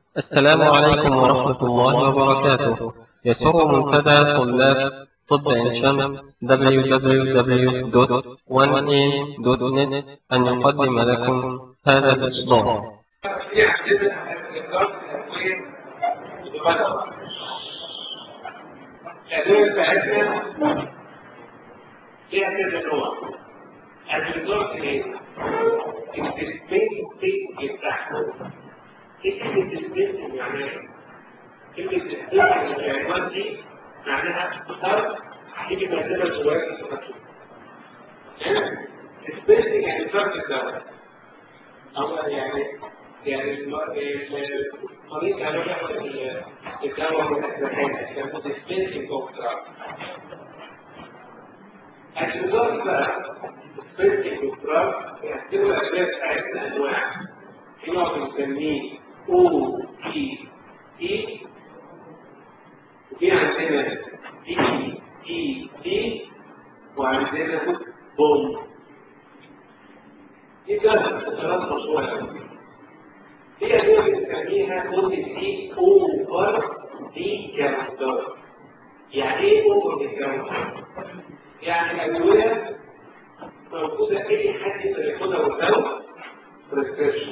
السلام عليكم ورحمة الله وبركاته يسر منتدى طلاب طب عين شمس www.1am.net أن يقدم لكم هذا الإصدار في عندنا الإدراك الأدوية متبادلة. الأدوية بتاعتنا فيها كذا نوع. الإدراك إيه؟ الديسبنسنج بتاعها. إيه كلمة الديسبنسنج معناها إيه؟ كلمة الديسبنسنج العنوان دي معناها اختصار هتيجي ترجمة صغيرة في المكتوب. الديسبنسنج يعني فرق الدواء. أو يعني يعني المريض على ياخد الدواء من الزكاة يسموه dispensing of drug. الإدارة بقى dispensing of drug يقسموا الأدوية بتاعتنا أنواع. في نوع بنسميه O P E وفي عندنا D E D وعندنا بوم. دي كانت اتصالات مشهورة قوي. دي أدوية بنسميها مدة دي أوفر دي كاونتر. يعني إيه أوفر دي كاونتر؟ يعني الأدوية موجودة أي حد يقدر ياخدها ويداوم بريسكريبشن.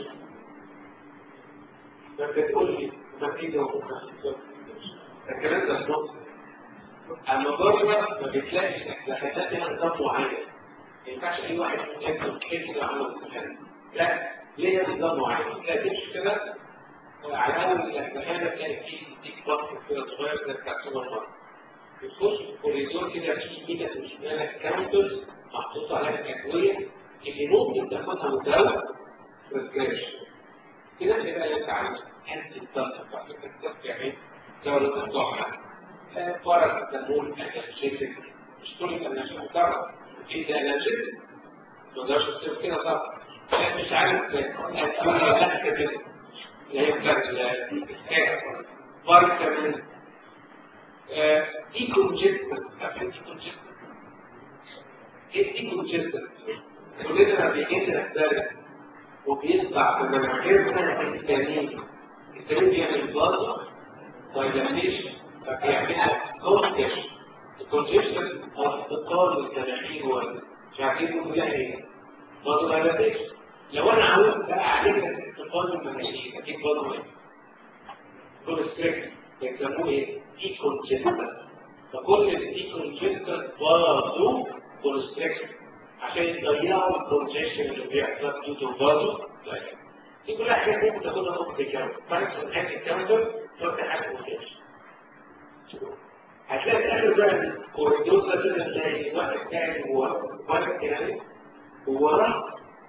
ما بتقولش ما تيجي الكلام ده نص. أما بره ما بتلاقيش لحسات لها نظام معين. ما ينفعش أي واحد يكتب كده عمل كده. لا ليه نظام معين لا تمشي كده على اول الاحتفال تلاقي فيه ديك بطن كده صغير زي بتاع سوبر ماركت بتخش في الكوريدور كده في يمينك وشمالك كاونترز محطوط عليها الادويه اللي ممكن تاخدها مداوم بريسكريبشن كده تبقى انت عايز حد الضغط بتاعت الضغط يعني دورة الضغط فرق الدمون انرجيتك مش كل الانرجيتك مكرر في ده انرجيتك ما تقدرش تصير كده طبعا مش عارف هتكون لك كده يبقى الكتاب فيتامين دي كونجستن عارفين دي كونجستن ايه دي كونجستن كلنا بيجي نحتاج وبيطلع في مناخيرنا التانيين التانيين بيعمل بلازا دايلاتيشن فبيعملها كونجستن الكونجستن او اختطار التناحير مش عارفين يقولوا لها ايه برضه دايلاتيشن لو انا عاوز بقى عليك الاتصال المناخيري اكيد برضه ايه؟ كونستريكت بيسموه ايه؟ دي كونجستر فكل الدي كونجستر برضه كونستريكت عشان يضيعوا الكونجيشن اللي بيحصل دو تو برضه دي كلها حاجات ممكن تاخدها نقطة الكاونتر فرق من ناحية الكاونتر تاخد حاجة كونجيشن هتلاقي في اخر بقى الكوريدور ده كده تلاقي واحد تاني وواحد تاني ووراه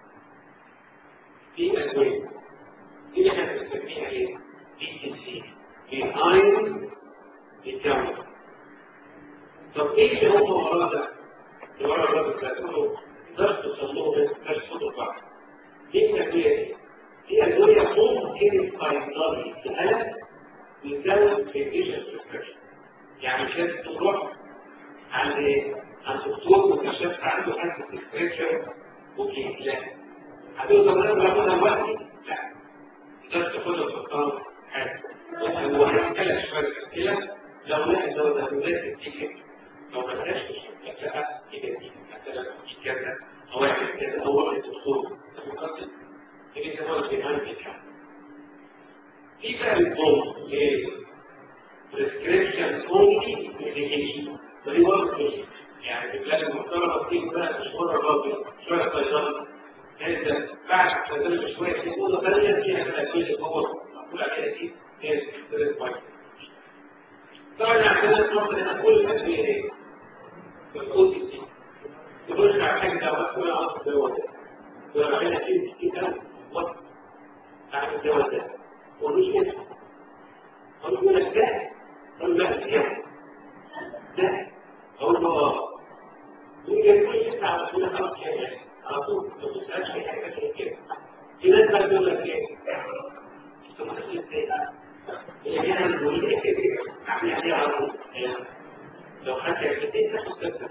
في أدوية دي احنا بنسميها ايه؟ بي تي سي behind the counter طب ايه اللي هو وراه ده؟ اللي ورا الراجل ده كله درس تصوره درس صوته بعض دي الأدوية دي دي أدوية ممكن الصيدلي في الألم يزود في الديشن بريسكريبشن يعني مش لازم تروح عند عند دكتور مكشف عنده حد بريسكريبشن اوكي لا هتقول طب انا باخدها دلوقتي؟ لا تقدر تاخدها في الطعام حاجه هو هيتكلم شويه كده لو لقى الدواء ده مناسب ليك لو ما لقاش مش هتلاقيها كده مثلا في كذا او اعمل كذا او واحد دكتور مقدم كده ده هو اللي بيعمل كده في بقى البوم ايه؟ prescription only medication فدي برضه يعني بتلاقي المحترمه كتير بقى مش مره برضه شويه صيدله انت بعد تدرس شويه في اوضه ثانيه فيها الادويه اللي هو مقول عليها دي هي الاستريس بايت طبعا عندنا النقطه هنا كل الادويه ايه؟ في الاوضه دي تخش على حاجه دواء كل عصر الدواء ده ولما هنا في كده وقت عن الدواء ده ملوش اسم اقول له لك ده اقول له لا ده اقول له اه يمكن كل اسم على كل خلاص كده على طول ما تسألش في حاجة زي كده في ناس بقى تقول لك ايه؟ انت متخيل ازاي؟ اللي هي الموليه كده عامل عليها على طول لو خدت عشتين تاخد كده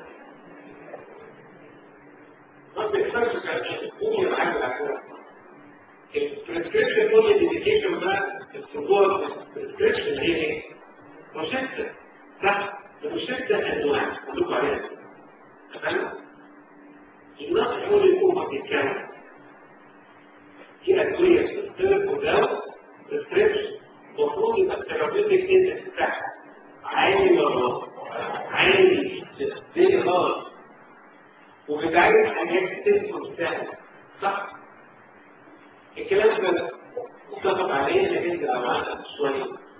ما بيحصلش كده قوم يا معلم على البريسكريبشن كل الديكيشن ده السبورت بريسكريبشن هي ايه؟ روشتة صح؟ الروشتة انواع اقول لكم عليها تمام؟ النص يقول لكم بتتكلم في ادويه بتختلف ودواء بريسكريبشن المفروض يبقى الثيرابيوتيك اندكس بتاعها عالي ولا عالي زي خالص وبتعالج حاجات تنفذ سهل صح؟ الكلام ده متفق عليه انك انت لو عندك شويه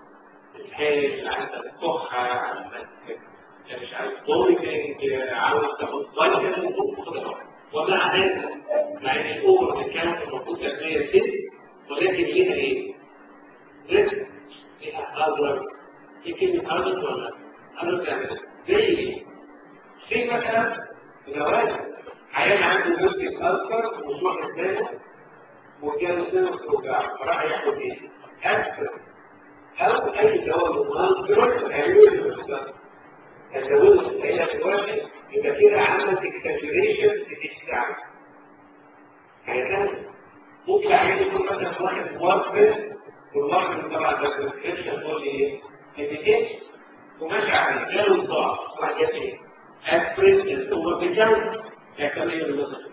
الحاج عندك كحه عندك مش عارف بولينج عاوز تاخد فايتامين ممكن ومع هذا مع ان الاوفر كانت المفروض تنميه ست ولكن ليها ايه؟ رزق ليها اذر في كلمه اذر ولا اذر تعمل زي ايه؟ في مثلا جواز عيال عنده جزء اذكر ومش واخد باله وكان سنه توجع راح ياخد ايه؟ اسبر او اي دواء مؤثر هيعمل له الدواء السيئه دلوقتي يبقى كده عملت اكسجريشن في الساعه هيكمل ممكن عايز يكون مثلا واحد وارفل والوارفل طبعا ده بريسكريبشن تقول لي ايه؟ ميديكيشن وماشي عليه جاله الضعف راح جاب ايه؟ اسبرين هو بيكمل هيكمل ايه بالنص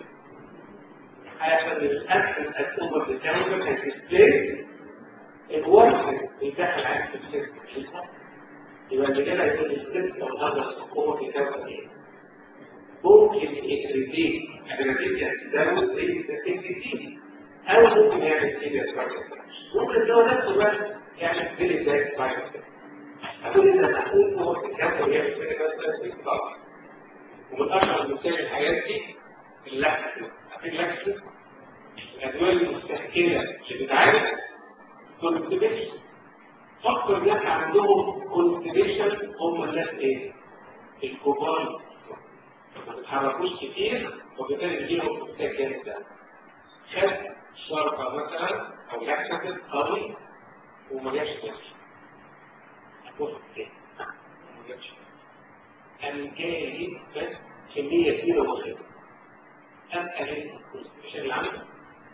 هيحصل الأكل الأكتوبر بتاعه هتسبيل الورد بيدخل على السيستم يبقى اللي كده يكون السيستم هذا الأكتوبر بتاعه ايه؟ ممكن يكريتين أجريتين يستخدموا زي السيستم أو ممكن يعمل سيريس ممكن هو نفسه بس يعمل سيريس باك فايروس أقول إذا تقول هو بتاعه يعمل سيريس باك فايروس ومن أشهر مثال الحاجات دي اللحم اللحم الأدوية المستهكلة اللي بتعالج كونستيبيشن فكر الناس عندهم كونستيبيشن هم الناس ايه؟ الكبار ما بيتحركوش كتير وبالتالي بيجيلهم استهكال ده خد شرطة مثلا أو لحسة قوي وما جاش نفسه هتوقف ايه؟ ما جاش قام جاي بس كمية كبيرة وخيرة أسأل مش اللي عنده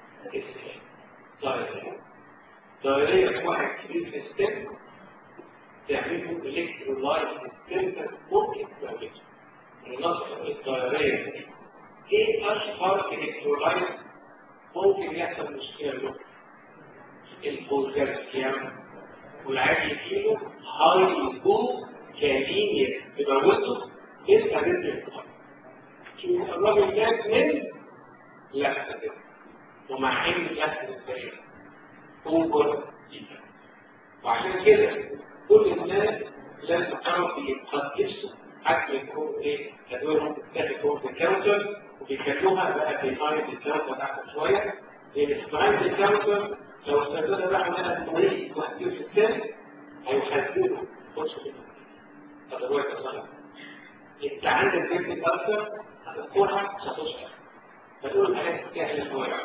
ضريرية ضريرية واحد كبير في السن تعمله الكترولايت سنتر ممكن تعمله النص الضريرية ايه اشهر الكترولايت ممكن يحصل مشكلة له البوزارسيام والعادي يجيله هاي بو كاليميا يبقى وسط يبقى رزق شوف الراجل ده من لحظة كده ومع ان لحظة ازاي اوفر جدا وعشان كده كل الناس لازم تعرف يقدسوا حتى يكون ايه تدورهم تاخد الكاونتر وبيخلوها بقى بيهايند الكاونتر تحت شويه لان الهايند الكاونتر لو استخدمنا بقى منها طريق وهتجيب في الثاني هيخزنوا خش في الادوات الصغيره انت عندك جبت اكتر هتذكرها هتشعر فتقول الحاجات سهله شويه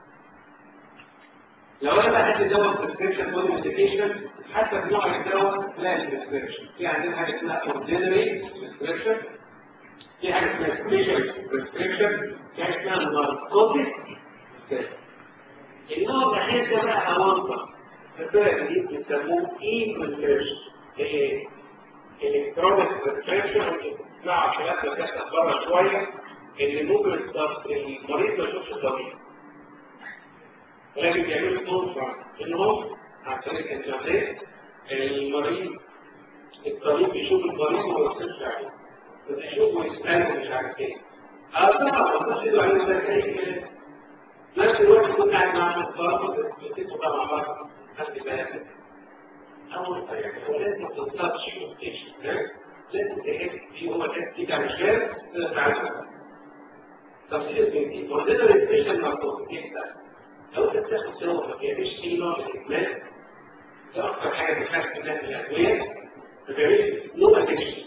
لو انا بقى هدي دواء بريسكريبشن بودي ميديكيشن حسب نوع الدواء لا البريسكريبشن في عندنا حاجه اسمها اوردينري بريسكريبشن في حاجه اسمها سبيشال بريسكريبشن في حاجه اسمها ناركوتيك النوع الاخير ده بقى اوانطه الفرق دي بيسموه اي بريسكريبشن ايه الكترونيك بريسكريبشن مع خلاف لكاسة بره شويه اللي ممكن المريض ما يشوفش الطبيب ولكن بيعملوا كونفرنس انهم عن طريق الانترنت المريض الطبيب يشوف المريض وما يوصلش عليه فيشوف ويساله مش عارف ايه اه طبعا ما تقولش له عليه ده اي كلام نفس الوقت كنت قاعد مع الطلبه بتتفقوا بقى مع بعض خدت بالك اول حاجه هو لازم ما تنطقش وتكشف لازم تحس دي هو تحس دي كمشكله تقدر تعالجها طب سيبك دي هو ده السبيشال ماركوت جدا لو انت بتاخد دواء ما بيعملش اي نوع من الادمان ده اكتر حاجه بتخاف منها من الادويه ما بيعملش نو ادكشن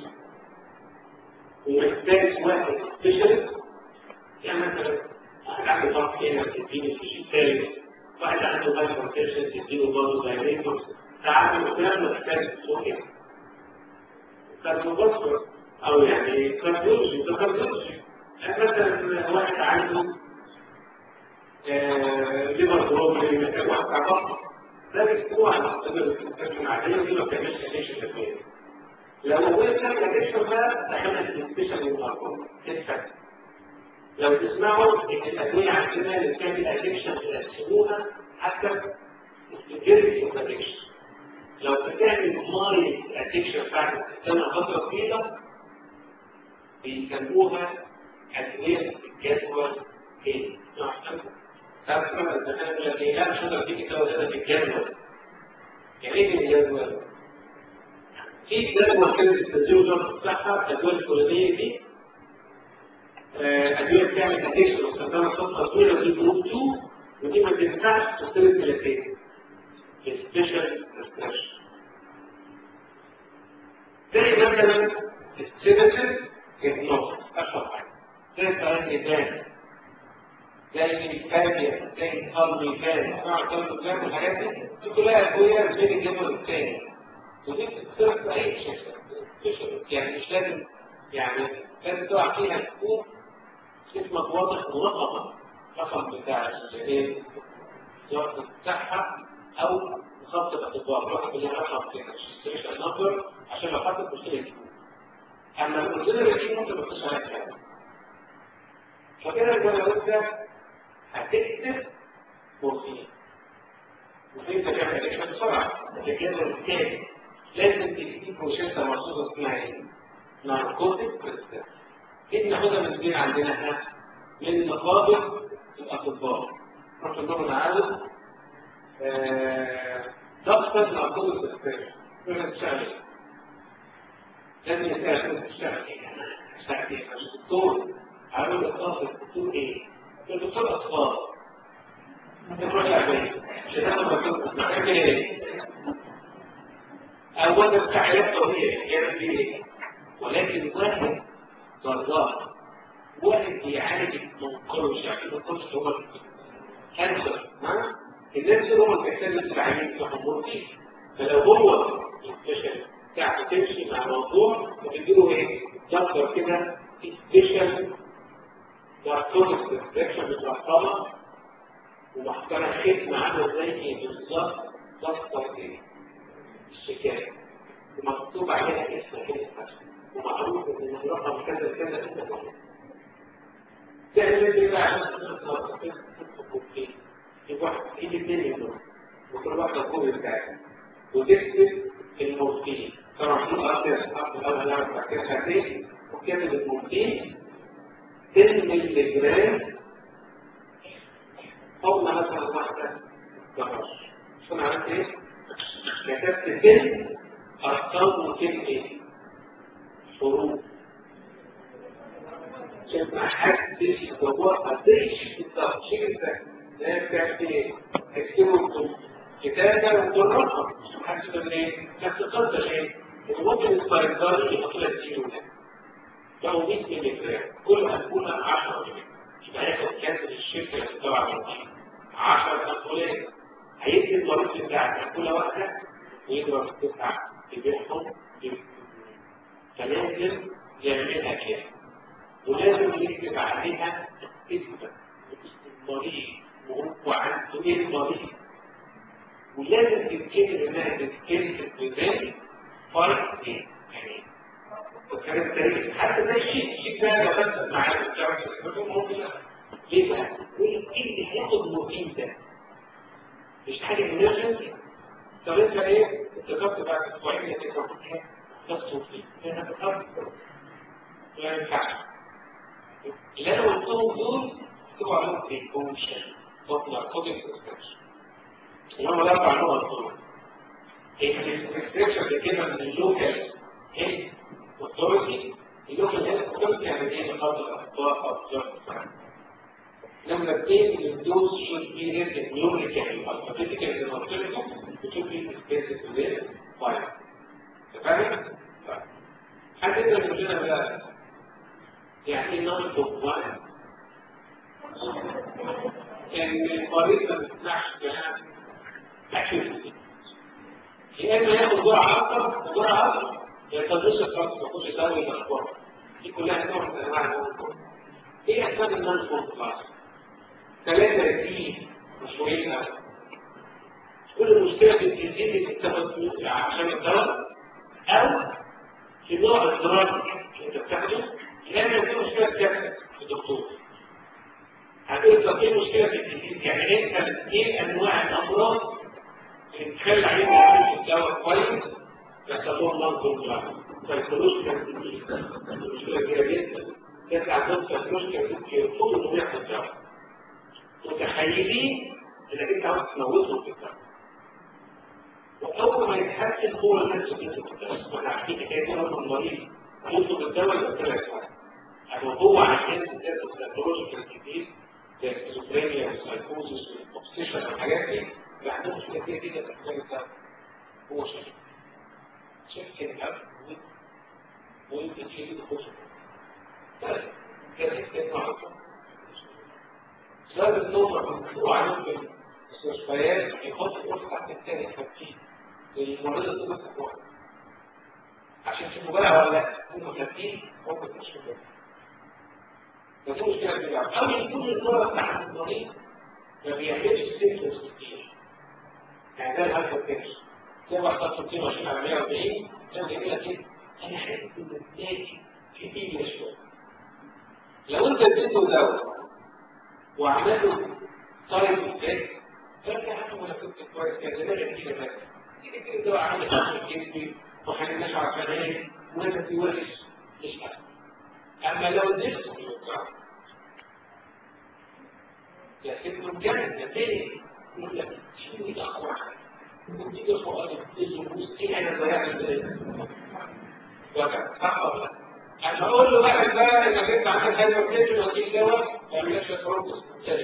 ومحتاج واحد سبيشال يعني مثلا واحد عنده ضغط هنا تديله في الثالث واحد عنده هايبر تنشن تديله برضه دايريتور ساعات الكلام محتاج سوريا كاربوفاسفور او يعني كارديولوجي ده كارديولوجي يعني مثلا واحد عنده ليفر بروبلم محتاج واحد بطن ده اسبوع المختبر الانفكشن العاديه ودي ما بتعملش اديشن تكوين لو موجود بتعمل اديشن بقى دخلنا في السبيشال والارقام تدفع لو تسمعوا ان الادويه عندنا اللي بتعمل اديكشن بيقسموها حسب السيفيرتي اوف اديكشن لو بتعمل ماي اديكشن بعد استنى فتره طويله بيسموها ادويه الجدول ايه؟ تعرف كما الزمان يقول لك ايه لا مش هقدر اديك الدواء ده في الجدول يعني ايه الجدول؟ في جدول كده بتستخدمه وزاره الصحه الادويه الفلانيه دي ادويه بتعمل اديكشن واستخدامها فتره طويله دي جروب 2 ودي ما تنفعش تستخدم ثلاثين سبيشال ريستريكشن زي مثلا السيداتيف هيبنوز اشهر حاجه زي الفرنجيتان زي الكاريا زي الكارميتان نوع الكارميتان والحاجات دي دي كلها ادويه زي الجبل الثاني ودي بتتصرف في اي شيء يعني مش لازم يعني لازم تقع فيها تكون اسمك واضح ورقم رقم بتاع الايه وزاره الصحه او خط الاطباء واحد اللي رقم كده ريجستريشن نمبر عشان لو حصلت مشكله دي اما الاوردينري دي ممكن ما تبقاش عليها كلام فكده زي ما قلت هتكتب مورفين مورفين ده بيعمل ادكشن بسرعه الجدول الثاني لازم تكتب روشته مخصوصه اسمها ايه؟ ناركوتيك بريسكريبشن دي بناخدها من فين عندنا احنا؟ من نقابه الاطباء رحت لهم انا عاوز ضغط ناركوتيك بريسكريبشن كنا بتشتغل لازم يسأل تشتغل ايه؟ تشتغل ايه؟ مش دكتور عامل الطاقة الدكتور ايه؟ الدكتور اطفال تروح البيت مش هتاخد دكتور ايه؟ اولا تعريف طبيعي يعمل فيه ايه؟ ولكن واحد ضرار واحد بيعالج منقره شكل منقره هو كانسر ها؟ الناس هو اللي بيحتاج التعليم بتاعهم مرضي فلو هو الفشل بتاعته تمشي مع الموضوع وتديله ايه؟ دكتور كده سبيشال دكتور بريسكريبشن متوصله ومحترم خدمه عامله زي ايه بالظبط دكتور ايه؟ الشكايه ومكتوب عليها اسم كده ومعروف ان الرقم كذا كذا كذا تعمل ايه بقى عشان تطلب فيه يبقى يجي اثنين منهم وكل واحده الكوبي بتاعتها وتكتب المورفين طبعا في الارض الارض الاول نعرف تحكيها فين وكتب المورفين 10 مللي جرام قلنا مثلا واحده ظهر شو عملت ايه؟ كتبت 10 ارقام وكتب ايه؟ حروف عشان ما حدش يدورها زي بالظبط شيء انت لا بتعمل ايه؟ تكتبه كتابة وتدربها حسب الايه؟ نفس القصة ايه؟ ممكن الفرنساوي يحط لك زيرو ده فهو 100 مللي جرام كل أنبولة 10 مللي يبقى هياخد كاسة الشركة اللي بتطلع من 10 أنبولات هيدي المريض بتاعك أنبولة واحدة ويضرب تسعة يبيعهم فلازم يعملها كده ولازم يكتب عليها اسم المريض وهو عنده ايه المريض ولازم تتكلم انها تتكلم بذلك فرق ايه يعني وكان التاريخ حتى ده الشيء الشيء ده لو بس معاك بتعرف تستخدمه ممكن ليه بقى؟ ايه اللي هياخد الموتين ده؟ مش حاجه ايمرجنسي طب انت ايه؟ افتكرت بعد اسبوعين انك انت ممكن تخسر فيه انا بتخسر ما ينفعش اللي انا قلتهم دول اكتبوا عليهم بريكوشن دوت ناركوتيك بريسكريبشن اللي هم الاربع نقط دول البريسكريبشن كده من اللوكال هيلث اوثورتي اللوكال هيلث اوثورتي يعني ايه نقاط الاخطاء او الظرف لما اثنين الدوز should be rated numerically alphabetically زي ما قلت لكم should be discussed with five تمام؟ طيب حد يقدر يقول لنا بقى يعني ايه نون كومبلاين؟ ان المريض ما بيسمعش كلام اكيد يا اما ياخد جرعه اكتر جرعه اكتر يا تدرس الفرق ما تخش دوري الاخبار دي كلها نوع من انواع النون ايه اسباب النون كومبلاين؟ ثلاثه دي مش مهمه كل المشكله في التنزيل اللي بتاخد فلوس عشان الدواء او في نوع الدراج اللي انت بتاخده لان في مشكله كده في الدكتور هتقول طب ايه المشكله في التنزيل يعني انت ايه انواع الامراض اللي بتخلي عليهم يعملوا الدواء كويس بس لهم منظور دراج فالفلوس كانت مشكله كبيره جدا كانت عندهم فلوس كانت يرفضوا انهم ياخدوا الدواء متخيلين انك انت عاوز تموتهم في الدواء واول ما يتحسن هو الناس اللي بتتكلم واحنا عارفين حكايه مرض المريض يطلب الدواء يبقى كده يتحسن يعني هو عشان تاخد الباثولوجيكال كتير زي السكيزوفرينيا والسايكوزيس والاوبسيشن والحاجات دي عندهم مشكله كتير جدا في محتاج الدواء هو شايف شايف كده وانت تشيل الخصم طيب كده كده معروفه سبب النوم مكتوب عليهم في المستشفيات يحط الوقت تحت الثاني خفيف للمريض اللي تحت واحد عشان في مبالغه ولا لا هم خفيف ممكن مش مبالغه فدي مشكله كبيره او يكون المرض بتاع المريض ما بيعملش سيمتومز كتير يعني ده الهايبر تنشن زي ما اخترت 220 على 140 كان بيقول لك ايه انا حاسس ان النتائج كتير شويه لو انت اديته دواء وعملوا طيب ازاي فانت عارف انا كنت كويس كان دماغي كده بس تيجي كده الدواء عمل خمسة كيلو وحنناش على فنان وانت في وحش مش عارف اما لو اديته لكنه كان نتائج يقول لك شنو يتاخر وتيجي سؤال تيجي انا ضيعت ازاي صح ولا لا؟ انا اقول له واحد بقى انك انت عندك هايبر تنشن وتجيب دواء ما يعملش بروتس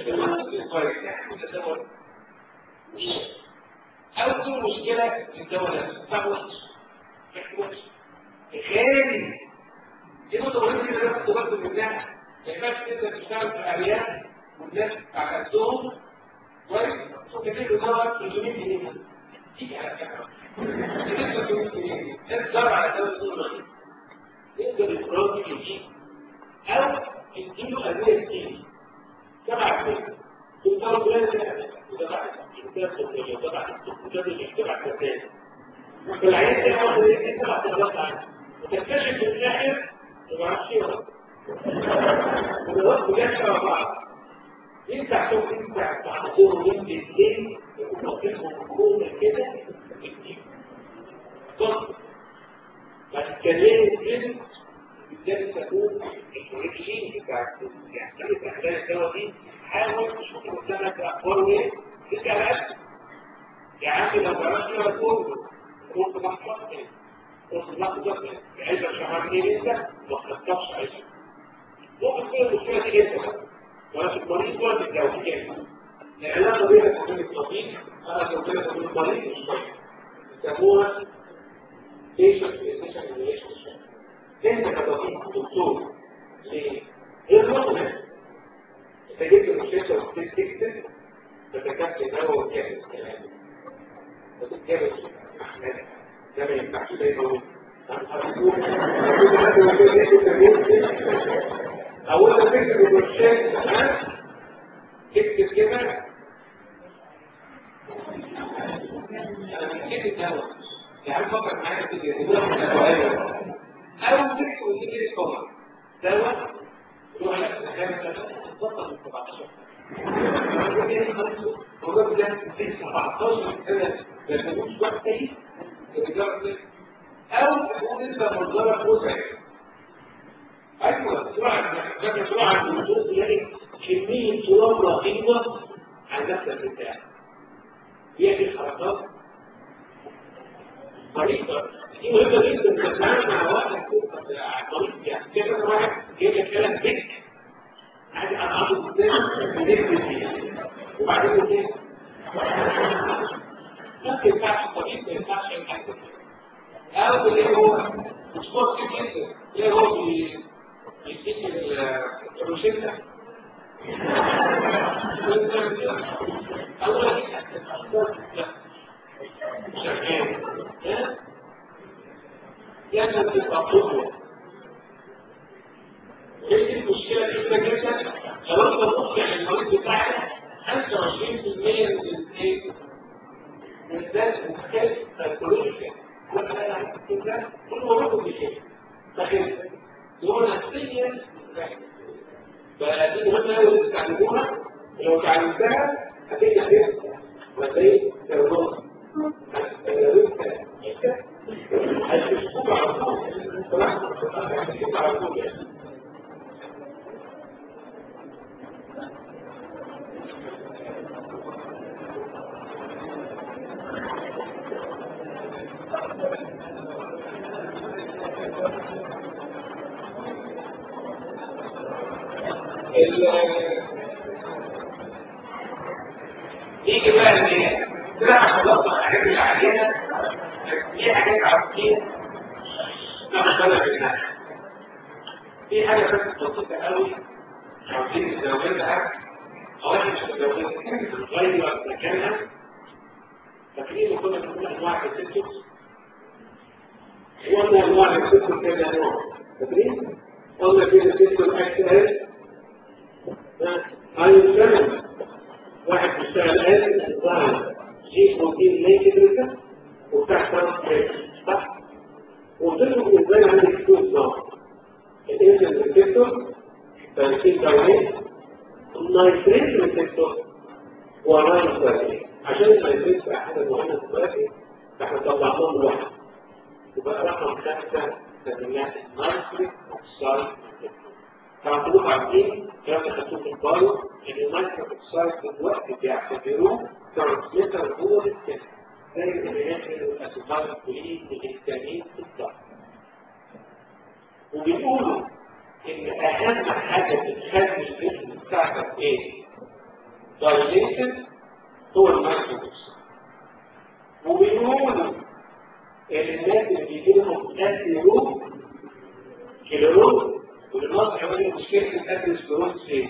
او في مشكله في الدواء ده ده وحش وحش تخيل دي نقطه مهمه جدا لازم تاخد منها ما ينفعش انت تشتغل في ارياف والناس على قدهم كويس وتجيب له دواء 300 جنيه تيجي على كده تجيب له 300 جنيه ده دواء على دواء طول يقدر الإفراج يجيب أو يديله أدوية كتير سبع سنين يقدر بلاد وتبع الكتاب وتبع الكتاب اللي تبع الكتاب فالعيال ده ياخد ايه سبع سنوات عنه وتكتشف في الآخر ما اعرفش ايه والوقت جاش على بعض انت عشان انت تعطوه من بالليل يكون واقفهم كومة كده بالظبط فالكلام البنت بالذات تكون الريكشين بتاع يعني الاحلام الدواء دي حاول تشوف قدامك اخباره ايه تسال اسال يا عم لو جربت كده تقول قلت محفظ ايه قلت محفظ ايه علبه شهرين انت ما خطبش عيشك ممكن تكون المشكله دي انت بقى ولا في المريض ولا في الدواء كده العلاقه بينك وبين الطبيب انا لو بينك وبين المريض مش كويس يسموها patient physician relationship انت كطبيب دكتور ليه؟ غير مطلق انت جبت المستشفى وبتكتب تكتب فتكتب دواء وتعمل الكلام وتتجابس احمد ده ما ينفعش زي ما اول ما تكتب المرشاد ها تكتب كده انا بكتب الدواء يعني فكر معايا كده يقولوا لك الدواء او تكتب وتجي القمر دواء يروح لك الخامس تفضل من 17 وجاب ده في 17 سنه ده مش وقت ايه او تكون انت منظرك مزعج ايوه تروح لما تروح على الدكتور تلاقي كميه صور رهيبه عن نفسك بتاعك بيعمل حركات طريقه دي مهمه جدا تتعامل مع واحد طريق يعني كده واحد جايب لك كلام بك عادي انا اخد قدام بنكتب فيه وبعدين ايه ممكن ينفعش الطريق ما ينفعش اي حاجه او اللي هو مشكور كتير جدا اللي هو يديك الروشته اول شغال لازم تبقى قدوة ايه المشكلة جدا جدا لو انت مقنع المريض بتاعك 25% من الايه بالذات مختلف سيكولوجيا مثلا انا كده كل ما باخد بشيء فخف هو نفسيا فدي مهمه قوي تتعلموها لو تعلمتها هتنجح جدا وهتلاقي تربط هتشوفوك على طول صراحه هتشوفوك على طول يعني يجي بقى ان كده خلاص الحاجات اللي علينا في حاجات عارفين ناخد بالنا منها في حاجه بس بسيطه قوي عاوزين نزودها او احنا مش هنزودها تتغير مكانها فاكرين كنا بنقول انواع السيستمز قلنا انواع السيستم كذا نوع فاكرين قلنا في السيستم اكس هاي واحد بيشتغل آلة ظهر جي بروتين نيجاتيف وبتاع ترانسفير صح؟ وقلت لكم ازاي عندك تو نظام الانسل ريسبتور تركيز دايركت النايتريت ريسبتور وراين دايركت عشان النايتريت بقى حاجه مهمه دلوقتي فاحنا طلعناهم واحد يبقى رقم خمسه سميناه نايتريت اوكسايد تعرفوا عارفين كان خدوه في البايو ان المايكرو اوكسايد دلوقتي بيعتبروه ترانسميتر جوه السيستم زي الامينات والاسيتال الكولين والهستامين في الضغط وبيقولوا ان اهم حاجه بتخلي الجسم بتاعتك ايه؟ دايليتد هو المايكرو اوكسايد وبيقولوا ان الناس اللي بيجي لهم اثيرو كيلورون والنص كمان مشكلة الأثيروسكلروز فين؟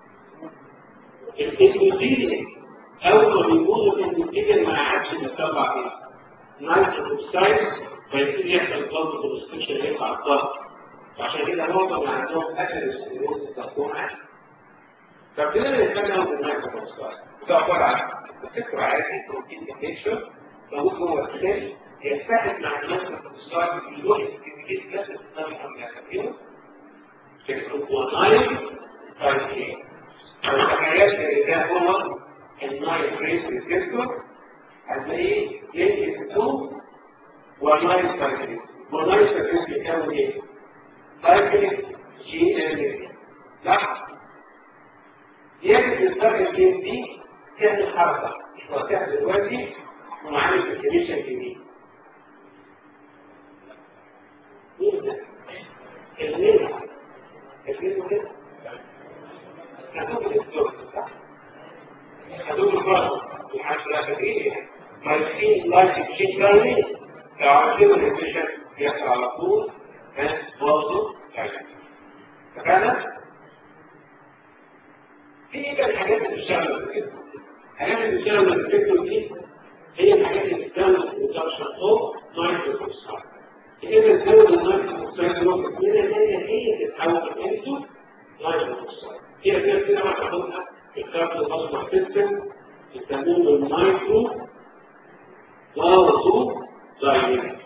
الإندوثيليا أول ما بيقولوا الإندوثيليا ما عادش بيطلع إيه؟ نايتروس أوكسايد فيبتدي يحصل ضغط كونستيشن يطلع الضغط عشان كده معظم اللي عندهم أثيروسكلروز الضغطهم عالي فابتدينا نتكلم عن النايتروس أوكسايد ده عبارة عن فكرة عادي بروتين انتكشن موجود جوه السيل يتحد مع النايتروس أوكسايد في الوقت اللي بيجي لازم تستخدم ونايل فايتين الحاجات اللي ده هو النايل فريس ريسبتور هتلاقيه يمكن 2 ونايل فايتين ونايل فايتين بيكون ايه؟ فايتين جي ام اي صح؟ يمكن الفرق بين دي تعمل حركه مش واضحه دلوقتي ومعامل ديفينيشن جديد مين ده؟ الميل كثير كده هدوم الدكتور صح هدوم الفرد الحاجة لا كثير مالكين لايك الشيء ثاني لو عايزين الانتشار يحصل على طول كان برضه فكان في بقى الحاجات اللي بتشتغل كده الحاجات اللي بتشتغل الفكر دي هي الحاجات اللي بتعمل بترشح فوق نايتروس اوكسايد إذا تزود النايتروس أوكسايد نقطة من هي هي تتحول إنتو نايتروس أوكسايد هي كده كده ما تاخدها الكاربون مصنع سيستم يسموه النايترو نايترو دايناميك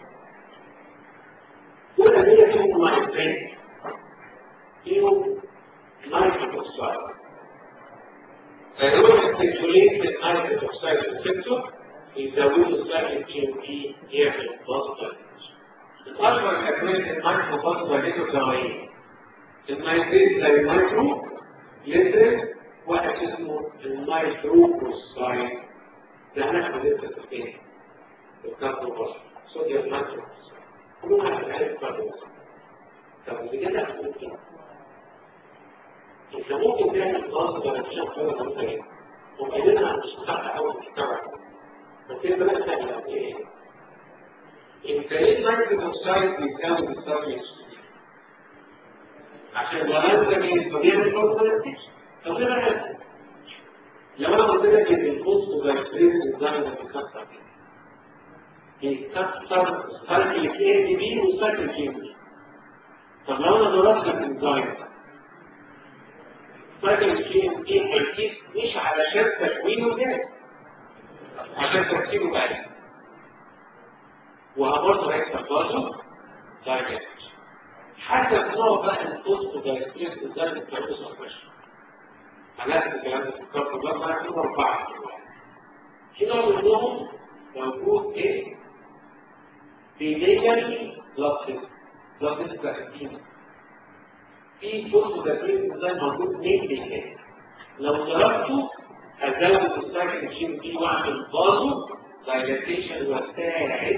وده هي فيهم نايترين فيهم نايتروس أوكسايد فيروح يستنجوليت النايتروس أوكسايد ريسبتور يزودوا سهل جي ام بي يعمل بوزيتيف الأشهر الأدوية المايكرو فاز والليتو كوين النايتريت زي المايكرو لتر واحد اسمه المايكرو كروساين ده هناخد لسه في ايه؟ الكاربو بشر صوديوم مايكرو كلهم هتتعرف كاربو طب اللي كده ممكن انت ممكن تعمل خاص ولا تشوف حاجه ممكن ايه؟ وبعدين مش بتاعها اول تتابع بس انت بقى تعمل ايه؟ انت ايه نيتروس اوكسايد بيتكون بالسبلمنت عشان لو انت من طبيعه الفوسفوريليشن طب ايه بقى لو انا قلت لك ان الفوسفوريليشن ديزاين بيكسر بيكسر سايكل اي دي بي وسايكل جي بي طب لو انا ضربت الديزاين سايكل جي بي هيجيب مش علشان تكوينه جاي عشان تركيبه بعيد وبرضه هيحصل برضه دايركت حسب نوع بقى الفوسفو دايركت ازاي بتعمل سبريشن هناخد الكلام ده في الكارت ده معاك اربعه في نوع منهم موجود ايه؟ بيليجري بلاد بلاد فاكسين في فوسفو دايركت ازاي موجود نيجلي لو ضربته هزود السايكل جين دي واعمل بازو دايلاتيشن واساعد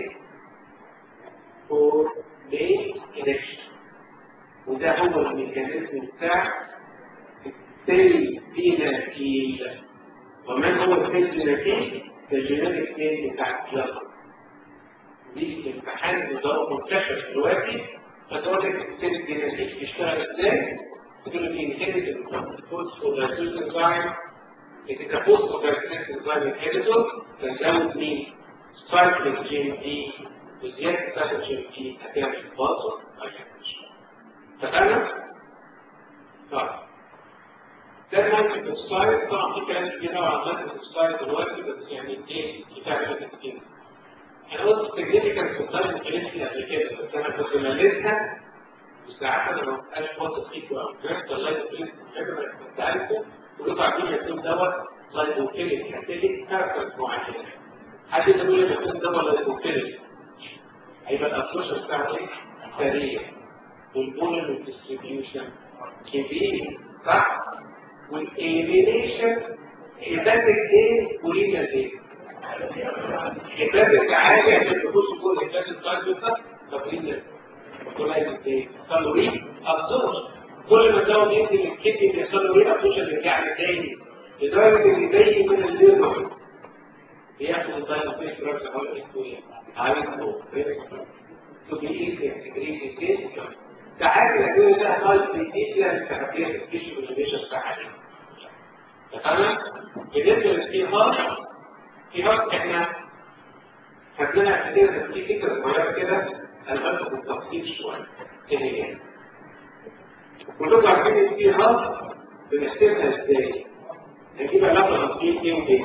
فور ليه كونكشن وده هو الميكانيزم بتاع السيل فيناتيل ومن هو السيل فيناتيل؟ الجينيتك نيم بتاع الجلد دي امتحان وده منتشر دلوقتي فتقول لك السيل فيناتيل بيشتغل ازاي؟ تقول لك انهبيتد فوسفودايستوز انزايم إذا فوسفودايستوز انزايم انهبيتور تزود مين؟ سايكليك جين دي وزيادة سايكليك جين دي هتعمل بازو اتفقنا؟ طيب ده المايكرو بوكسايد طبعا في كلام كتير قوي عن المايكرو بوكسايد دلوقتي بس يعني ايه كفايه كده كتير انا قلت التكنيكال بوكسايد كلمتي قبل كده بس انا كنت مليتها وساعات انا ما ببقاش واثق فيكم قوي بجد الله يكرمك الفكره كنت عارفه كلكم عارفين يكون دوت لايبوفيليك هتلاقي كاركترز معينه حد يقول لي يكون دوت لايبوفيليك هيبقى الابروش بتاعه ايه؟ سريع والبولن والديستريبيوشن كبير صح؟ والإليمينيشن هيباتك ايه ورينا ايه؟ هيباتك عالي عشان تخش جوه الهيباتك تارجت طب رينا قليل ايه؟ يحصل ري ابزورش كل ما تزود يمكن الكتب يحصل له ري ابزورش يرجع لي تاني لدرجه ان يبين من الليفر بياخد الدايلوفيش دراجز حول الاسبوعيه عايز فوق تبقى ايه انتجريتي ساعات الادويه ده هاي بيديها الثيرابيه التيشو والريليشن بتاعها تمام بالنسبه للسي هارت في هارت احنا خدناها كده في فكره صغيره كده انا بدخل بالتفصيل شويه ايه هي كلكم عارفين السي هارت بنحسبها ازاي نجيب علاقه بين ايه وايه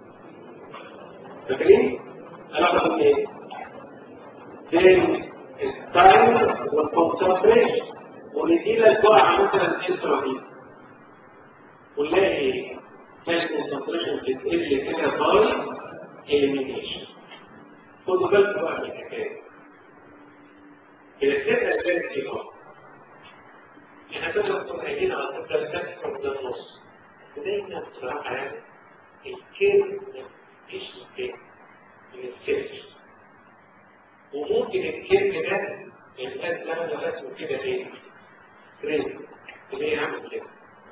فاكرين علاقه بين ايه بين التايم والكونسنتريشن وندينا الجرعه مثلا انترا ونلاقي ايه؟ تلاقي الكونسنتريشن بتقل كده باي اليمينيشن خدوا بالكم بقى من الحكايه الفكره كانت ايه بقى؟ احنا كنا كنا قايلين على فكره التكسر ده النص ودايما بصراحه يعني الكير مفيش مكان من السيرش وممكن الكلمة ده الآن ده أنا رسمه كده ايه؟ تريد ليه يعمل كده؟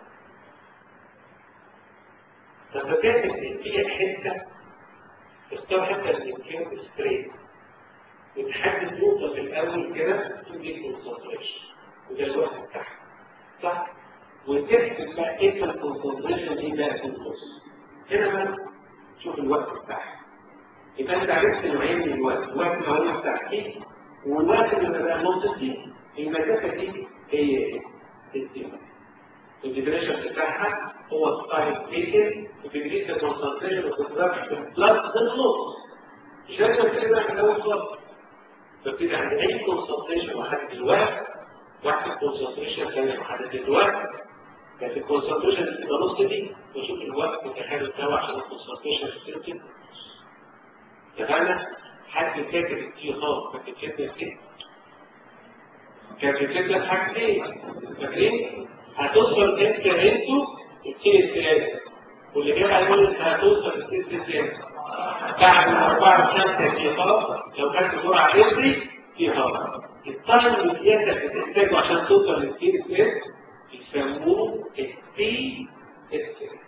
لما كانت تديك حتة تختار حتة من الكلمة ستريت وتحدد نقطة في الأول كده تديك كونسنتريشن وده الوقت بتاعها صح؟ وتحسب بقى ايه الكونسنتريشن دي بقى في النص هنا بقى شوف الوقت بتاعها يبقى انت عرفت نوعين من الوقت الوقت اللي هو التحقيق والوقت اللي بقى النص دي المسافه دي هي الديمون الديفينيشن بتاعها هو التايم تيكن وبيجريس الكونسنتريشن وتتدرج في البلس بالنص مش لازم تبدا من اول خالص فبتبقى عند اي كونسنتريشن وحدد الوقت واحد كونسنتريشن ثاني وحدد الوقت لكن الكونسنتريشن اللي بتبقى نص دي بشوف الوقت متخيل بتاعه عشان الكونسنتريشن تصير كده فأنا حد كاتب التي خاص كانت كاتب كده كانت كاتب حاجتين فاكرين هتوصل انت انتوا التين الثلاثة واللي جاي هيقول انت هتوصل التين الثلاثة بعد الأربعة خمسة تي خاص لو كانت جرعة يسري تي خاص التايم اللي سيادتك بتحتاجه عشان توصل للتين الثلاثة يسموه التي الثلاثة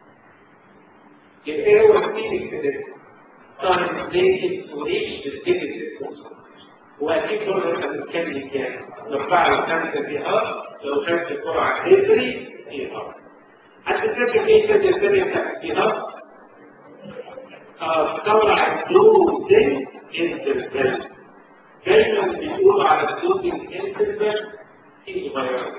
يبقى ايه هو التين الثلاثة؟ time related to reach the dividend واكيد برضه احنا بنتكلم كام؟ نرفع الخمسه في ار لو خدت الجرعه تدري في ار. هتتذكر ايه كده الثانيه بتاعت في ار؟ الجرعه دوزنج انترفال. دايما بيقولوا على الدوزنج انترفال في صغيره.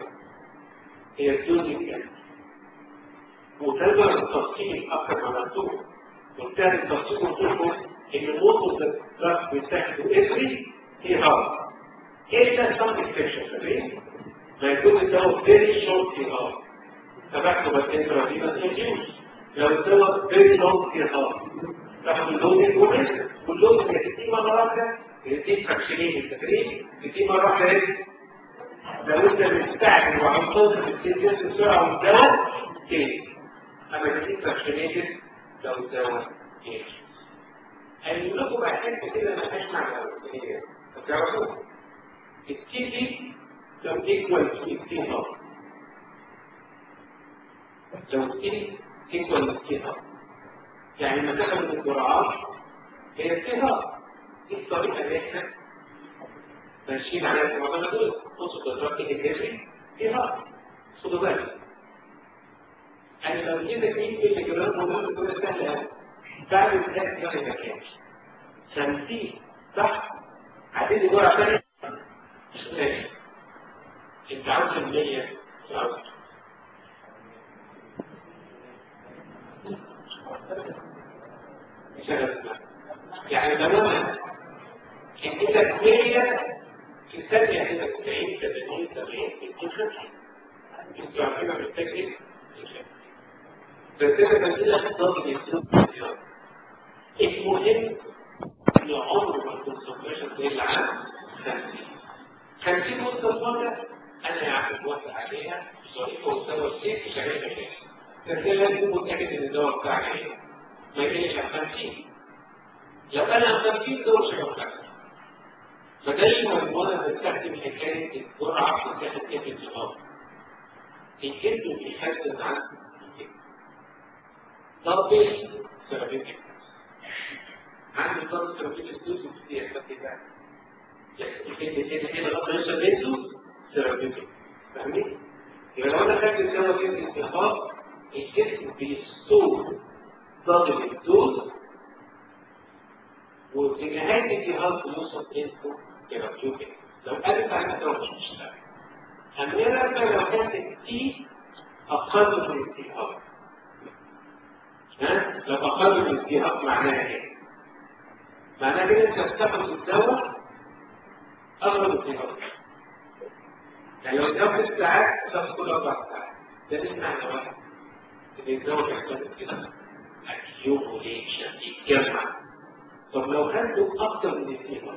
هي الدوزنج انترفال. وتقدر التفصيل اكثر من مكتوب. وبالتالي التصوير قلت لكم ان موت الدراج بيتاخدوا افري في هارد ايه ده سام اكسبشن فاهمين؟ ما يكون الدواء فيري شورت في هارد فباخده بس انترافينوس انجيوز لو الدواء فيري لونج في هارد تاخد اللودنج كويس واللودنج هتديه مره واحده يديك فاكسينين التدريب يديه مره واحده ايه؟ لو انت مستعجل وعم توصل السيريس بسرعه والدواء تاني اما تديك فاكسينيتد لو الدواء ايه؟ قال لكم بقى حته كده ما فيهاش معنى هي تعرفوا التي دي لو ايكوال تو التي هاب لو التي ايكوال للتي هاب يعني مسافه من الجرعات هي التي هاب دي الطريقه اللي احنا ماشيين عليها في الموضوع دول خصوصا الدرجه الجذري تي هاب خدوا بالك انا لو جيت 2 مللي جرام مهم تكون سهله قوي بعد الثلاث ما يبقاش 50 صح عايزين جرعه ثانيه مش ماشي انت عاوز المية عاوز يعني تماما انت لك 100 في ثانية كده 90 80 70 60 انتوا عارفين محتاج ايه؟ بس انا بدي لك ضغط يسوق المهم ان عمر ما الكونسنتريشن زي العام 50 50 نقطة فاضية انا يعني موافق عليها بطريقة وسوى السيف شغال مكاني بس لازم تكون متأكد ان الدواء بتاعي ايه ما يقلش عن 50 لو انا عن 50 دور شغال مكاني فدايما وانا بستخدم حكاية الجرعة بتاخد كيف الجهاز الكلب بيخزن عن طابل سيرابيتك عندي طابل سيرابيتك دوز بتدي يحتاج كده يعني كده كده كده لما يوصل بيته سيرابيتك فاهمين؟ يبقى لو انا خدت الدواء كده الجهاز الجسم بيستور طابل الدوز وفي نهاية الجهاز بيوصل بيته ثيرابيوتك لو قالت على الدواء مش مشتغل أما لما لو كانت تي أقل من التهاب ها؟ لو أقل من التهاب معناها إيه؟ معناها كده أنت تاخد الدواء أغلب التهاب يعني لو الدواء ست ساعات تاخد كل أربع ساعات ده ليه معنى واحد إن الدواء بيحتاج كده أكيوموليشن يتجمع طب لو خدته أكتر من التهاب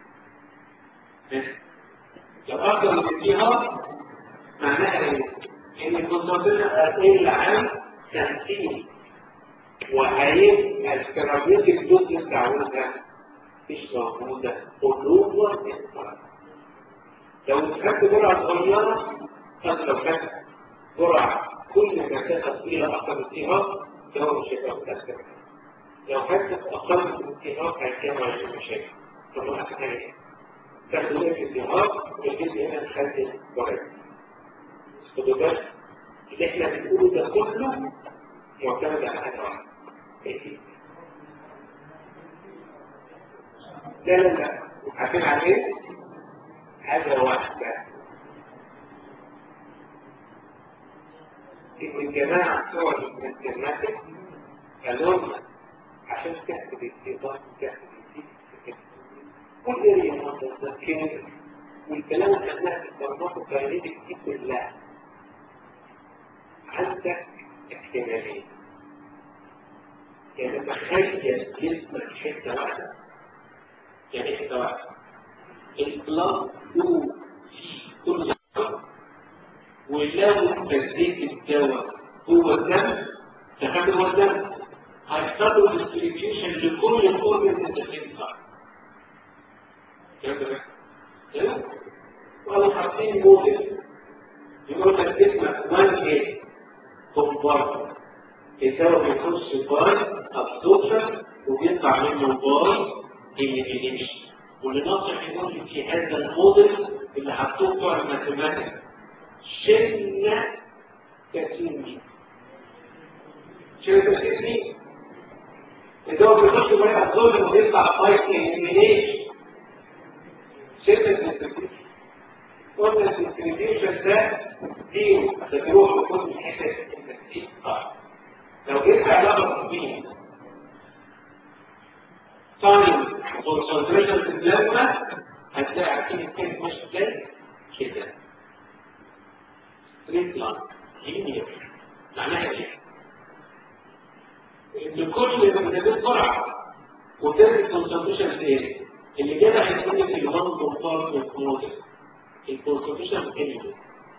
لو أكتر من التهاب معناها ايه؟ ان الكونسنتريشن هتقل عن 50 وهيبقى الثيرابيوتيك دوز اللي انت عاوزها مش موجوده قلوبها تنفع لو خدت جرعه صغيره طب لو خدت جرعه كل ما تاخد فيها اكثر من اضطهاد ده مش هيبقى متاثر لو خدت اقل من الاضطهاد هيتجمع المشاكل طب ما ايه؟ تاخد وقت الاضطهاد والجسم هنا نخزن جرعه خدوا بالك اللي احنا بنقوله ده كله معتمد على حاجه واحده لا لا لا عارفين عن ايه؟ حاجه واحده ان الجماعه بتوع الانترنت قالوا لنا عشان تحسب الانتظام تحسب الانتظام كل اريا منطقه كده والكلام اللي خدناه في البرمجه الكاينيتك دي كلها عندك احتمالين يعني تخيل جسمك حته واحده يعني حته واحده البلاد له كل ولو اديت الدواء هو الدم تخيل هو الدم هيحصل ديستريبيوشن لكل الاورجنز اللي بتنفع كده وقالوا حاطين موديل يقول لك جسمك 1 ايه كومبارت يساوي بيخش باي ابسوربشن وبيطلع منه باي اليمينيشن واللي ناصح يقول في هذا الموديل اللي حطوه بتوع الماثيماتيك شلنا كثير منه شلنا كثير منه إذا هو بيخش باي ابسوربشن وبيطلع باي اليمينيشن شلنا كثير قلنا الديستريبيوشن ده زيرو هتروح لكل حته لو جبت علاقه بين تايم كونسنتريشن في البلازما هتلاقي عارفين الكلمة ماشي ازاي كده ستريت لاين لينير معناها ايه؟ ان كل ما بتزيد سرعه وتزيد كونسنتريشن في ايه؟ اللي كده هيكون في الوان كومبارتمنت موديل الكونسنتريشن كلمه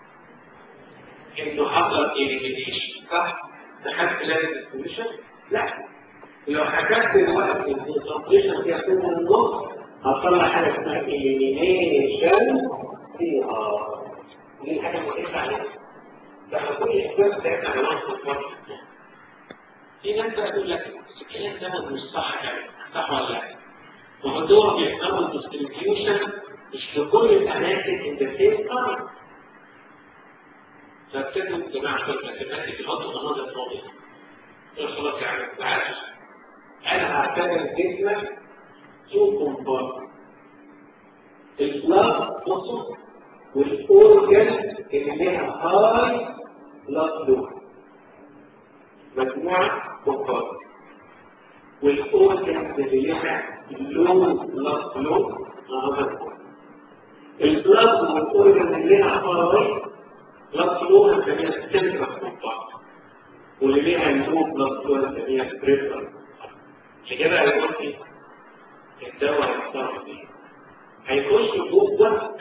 انه حصل اليمينيشن صح؟ دخلت لازم الكونسنتريشن؟ لا لو حكمت دلوقتي الكونسنتريشن فيها سنه النص هتطلع حاجه اسمها اليمينيشن فيها دي الحاجه اللي بتطلع عليها ده كل الاحداث بتاعتنا على وان كومبارتمنت في ناس بقى تقول لك الكلام ده مش صح يعني صح ولا لا؟ وهو بيعملوا ديستريبيوشن مش في كل الاماكن ان ذا سيم تايم فابتدوا الجماعه في الماتيماتيك يحطوا مناظر فاضيه قلت خلاص يعني ما عادش انا هعتبر جسمك تو كومبارت البلاد بصوا والاورجن اللي ليها هاي بلاد فلو مجموعة كفار والأورجنز اللي لها لو بلاد فلو البلاد والأورجنز اللي لها هاي بلاد فلو هنسميها سنترال كفار واللي ليها لو بلاد فلو هنسميها بريفرال كده هيقول لي الدواء هيتصرف فيه هيخش جوه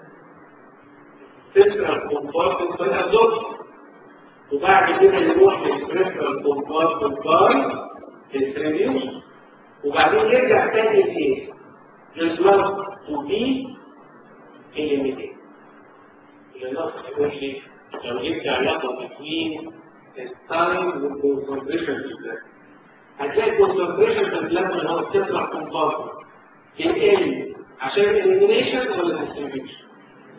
سنترال كومبارتمنت بالازوت وبعد كده يروح للبريفرال كومبارتمنت باي ديستريبيوشن وبعدين يرجع تاني لايه؟ للبلاد تو بي اليمينيت اللي ناقص يقول لي لو جبت علاقه بين التايم والكونسنتريشن في البلاد هتلاقي الكونسنتريشن في البلاد اللي هو السنترال كومبارتمنت يقل عشان الاليمينيشن ولا الديستريبيوشن؟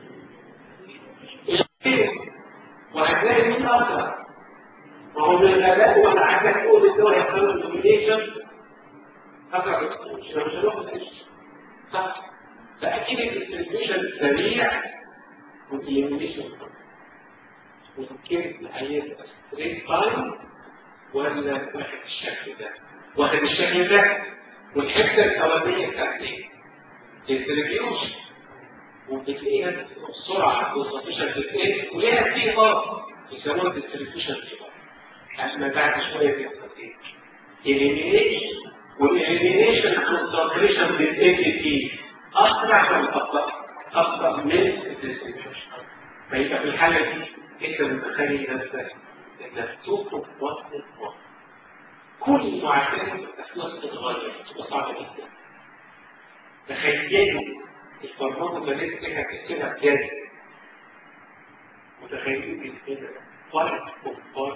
وهتلاقي مين أسرع وهو من الآباء وأنا عايزك تقول الدواء يحصل الإليمينيشن أسرع مش مش هناخد صح فأكيد الديستريبيوشن سريع والإليمينيشن ممكن هيبقى ستريت تايم ولا واخد الشكل ده واخد الشكل ده والحتة الأولانية بتاعت إيه؟ الديستريبيوشن وبتلاقيها السرعة والسفيشن في الايه وليها في اه يسموها الديستريبيوشن في اما بعد شوية بيحصل ايه اليمينيشن والاليمينيشن كونسنتريشن بتقل فيه اسرع ولا ابطا ابطا من الديستريبيوشن فيبقى في الحالة دي انت متخيل نفسك انك تطلب وقت وقت كل معادلة الاسلوب تتغير تبقى صعبة جدا تخيلوا الفرماطة اللي فيها كتيرها بجد متخيلين كده فايت كومبارت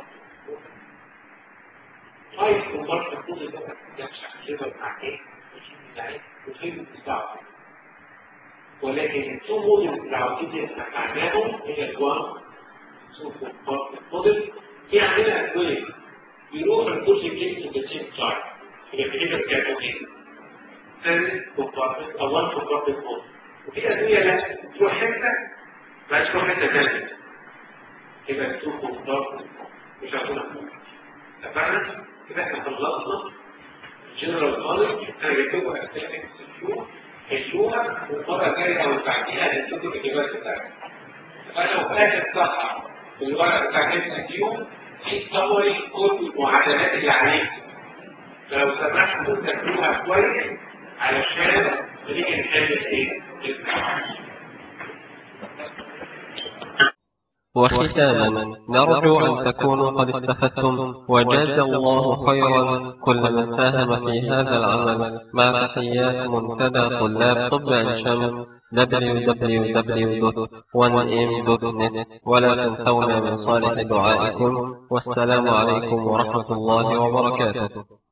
فايت كومبارت كل ده ده مش هتقدر مع ايه وفين بتاعه ولكن التو موديل العوضين اللي احنا معناهم هي الوان تو كومبارت موديل في عندنا ادويه بيروح الكل يجيب في السيم تايم هي كده بتعمل ايه؟ ثالث كومبارت او وان كومبارت موديل وفي أدوية لا تروح حتة ما تروح حتة ثانية يبقى تروح كومبارت مش هتكون اتفقنا؟ كده احنا خلصنا جنرال نولج انا بكتبها اسامي السيو حلوها والمرة الجاية او اللي بعديها هنكتب الاجابات بتاعتها فانا وفي اخر صفحة في الورق بتاع السيو في سمري كل المعادلات اللي عليك فلو سمحتوا تكتبوها كويس علشان نيجي نحل ايه؟ وختاما نرجو أن تكونوا قد استفدتم وجاز الله خيرا كل من ساهم في هذا العمل مع تحيات منتدى طلاب طب عين شمس www.1m.net ولا تنسونا من صالح دعائكم والسلام عليكم ورحمة الله وبركاته